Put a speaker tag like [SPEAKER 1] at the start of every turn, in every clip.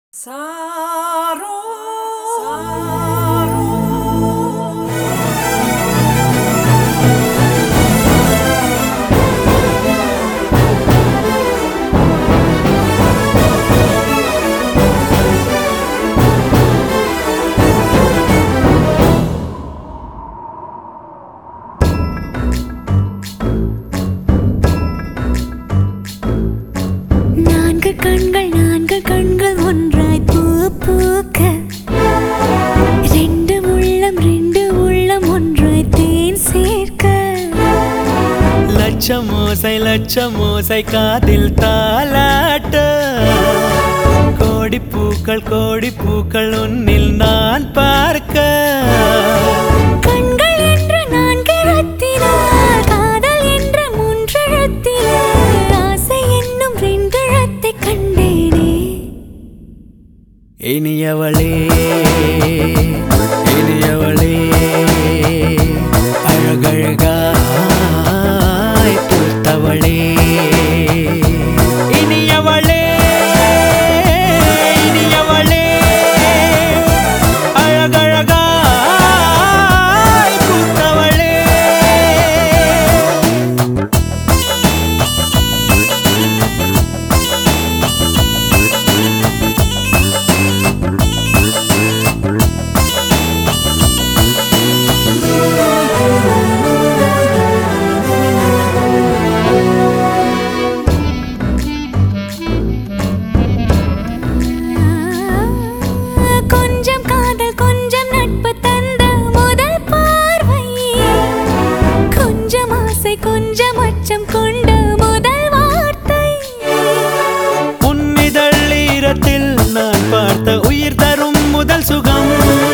[SPEAKER 1] sorrow sorrow
[SPEAKER 2] நான்கு கண்கள் நான்கு கண்கள் ஒன்றாய் பூ பூக்க ரெண்டு உள்ளம் ரெண்டு உள்ளம் ஒன்றாய் தேன் சேர்க்க
[SPEAKER 3] லட்சம் ஓசை லட்சம் ஓசை காதில் தாலாட்ட கோடி பூக்கள் கோடி பூக்கள் உன்னில் நான் பார்க்க
[SPEAKER 2] கண்கள் என்ற நான்கு ரத்தினார் காதல் என்ற மூன்று ரத்தினார் ஆசை என்னும் ரெண்டு ரத்தை கண்டேனே
[SPEAKER 3] இனியவளே இனியவளே அழகழகாய் பூத்தவளே இனியவளே இனியவளே அழகழகாய் பூத்தவளே
[SPEAKER 2] கொஞ்சம் காதல் கொஞ்சம் நட்பு தந்த முதல் பார்வை கொஞ்சம் ஆசை கொஞ்சம் அச்சம் கொண்ட முதல் வார்த்தை
[SPEAKER 3] உன்னிதழ் ஈரத்தில் நான் பார்த்த உயிர் தரும் முதல் சுகம்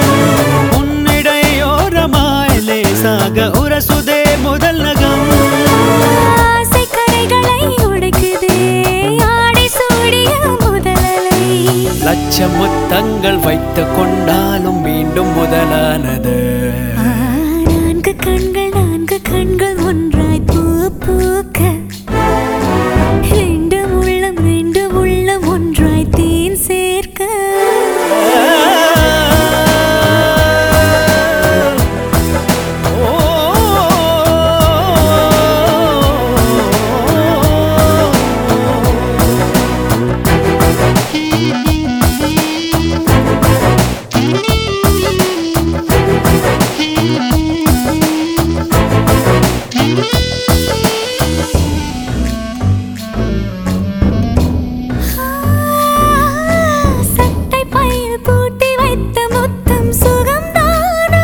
[SPEAKER 3] உன்னிடையோரமாய் லேசாக உரசுதே முதல் நகம்
[SPEAKER 2] ஆசை கரைகளை உடைக்குதே ஆடை சூடிய முதலலை
[SPEAKER 3] லட்சம் முத்தங்கள் வைத்து கொண்டாலும் மீண்டும் முதலானது
[SPEAKER 2] ஆ, நான்கு கண்கள் நான்கு கண்கள் ஒன்றாய் பூ பூக்க ரெண்டு உள்ளம் ரெண்டு உள்ளம் ஒன்றாய் தேன் சேர்க்க சட்டை பையில் பூட்டி வைத்த முத்தம் சுகம்தானா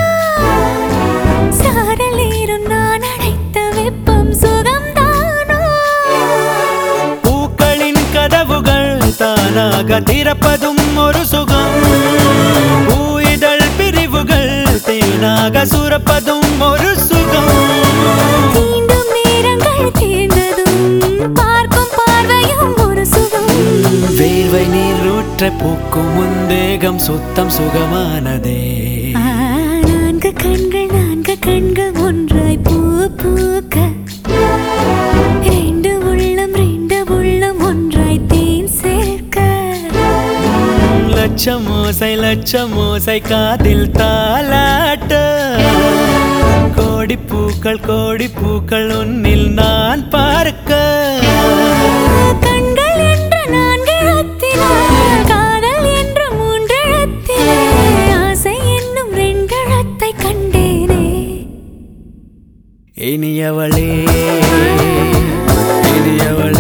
[SPEAKER 2] சாரலேறும் நான் அடைத்த வெப்பம் சுகம்தானா
[SPEAKER 3] பூக்களின் கதவுகள் தானாக திறப்பதும் ஒரு சுகம் பூயிதழ் பிரிவுகள் தேனாக சுரப்பதும் ஒரு சுகம்
[SPEAKER 2] தீண்டும் நேரங்கள் தீர்ந்ததும் பார்க்கும் பார்வையும் ஒரு சுகம்
[SPEAKER 3] வேர்வை நீரூற்ற பூக்கும் முந்தேகம் சுத்தம் சுகமானதே
[SPEAKER 2] ஆ, நான்கு கண்கள் நான்கு கண்கள் ஒன்றாய் பூ பூக்க ரெண்டு உள்ளம் ரெண்டு உள்ளம் ஒன்றாய் தேன் சேர்க்க
[SPEAKER 3] லட்சம் ஓசை லட்சம் ஓசை காதில் தாலாட்ட கோடி பூக்கள் கோடி பூக்கள் உன்னில் நான் பார்க்க
[SPEAKER 2] கண்கள் என்ற நான்கு எழுத்தினார் காதல் என்ற மூன்று எழுத்திலே ஆசை என்னும் ரெண்டு எழுத்தை கண்டேனே
[SPEAKER 3] இனியவளே இனியவளே